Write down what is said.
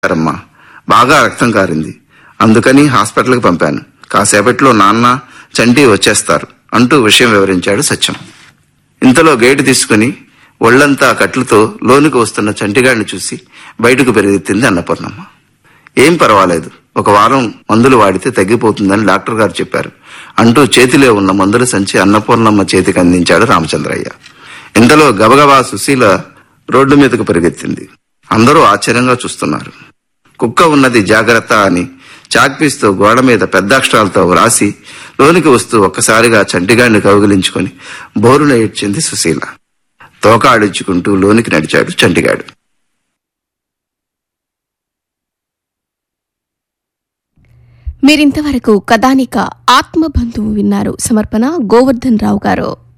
అమ్మా బాగా రక్తం కారింది అందుకని హాస్పిటల్కి పంపాను కాసేపట్లో నాన్న చంటి వచ్చేస్తారు అంటూ విషయం వివరించాడు సత్యం ఇంతలో గేటు తీసుకుని ఒళ్లంతా కట్లతో లోనికి వస్తున్న చంటిగాడిని చూసి బయటకు పెరిగెత్తింది అన్నపూర్ణమ్మ ఏం పర్వాలేదు ఒక వారం మందులు వాడితే తగ్గిపోతుందని డాక్టర్ గారు చెప్పారు అంటూ చేతిలో ఉన్న మందుల సంచి అన్నపూర్ణమ్మ చేతికి అందించాడు రామచంద్రయ్య ఇంతలో గబగబా సుశీల రోడ్డు మీదకు పరిగెత్తింది అందరూ ఆశ్చర్యంగా చూస్తున్నారు కుక్క ఉన్నది జాగ్రత్త అని చాక్పీస్తో గోడ మీద పెద్ద అక్షరాలతో వ్రాసి లోనికి వస్తూ ఒక్కసారిగా చంటిగాడిని కౌగిలించుకొని బోరున ఏడ్చింది సుశీల తోక ఆడించుకుంటూ లోనికి నడిచాడు చంటిగాడు మీరింతవరకు కథానిక ఆత్మబంధువు విన్నారు సమర్పణ గోవర్ధన్ రావు గారు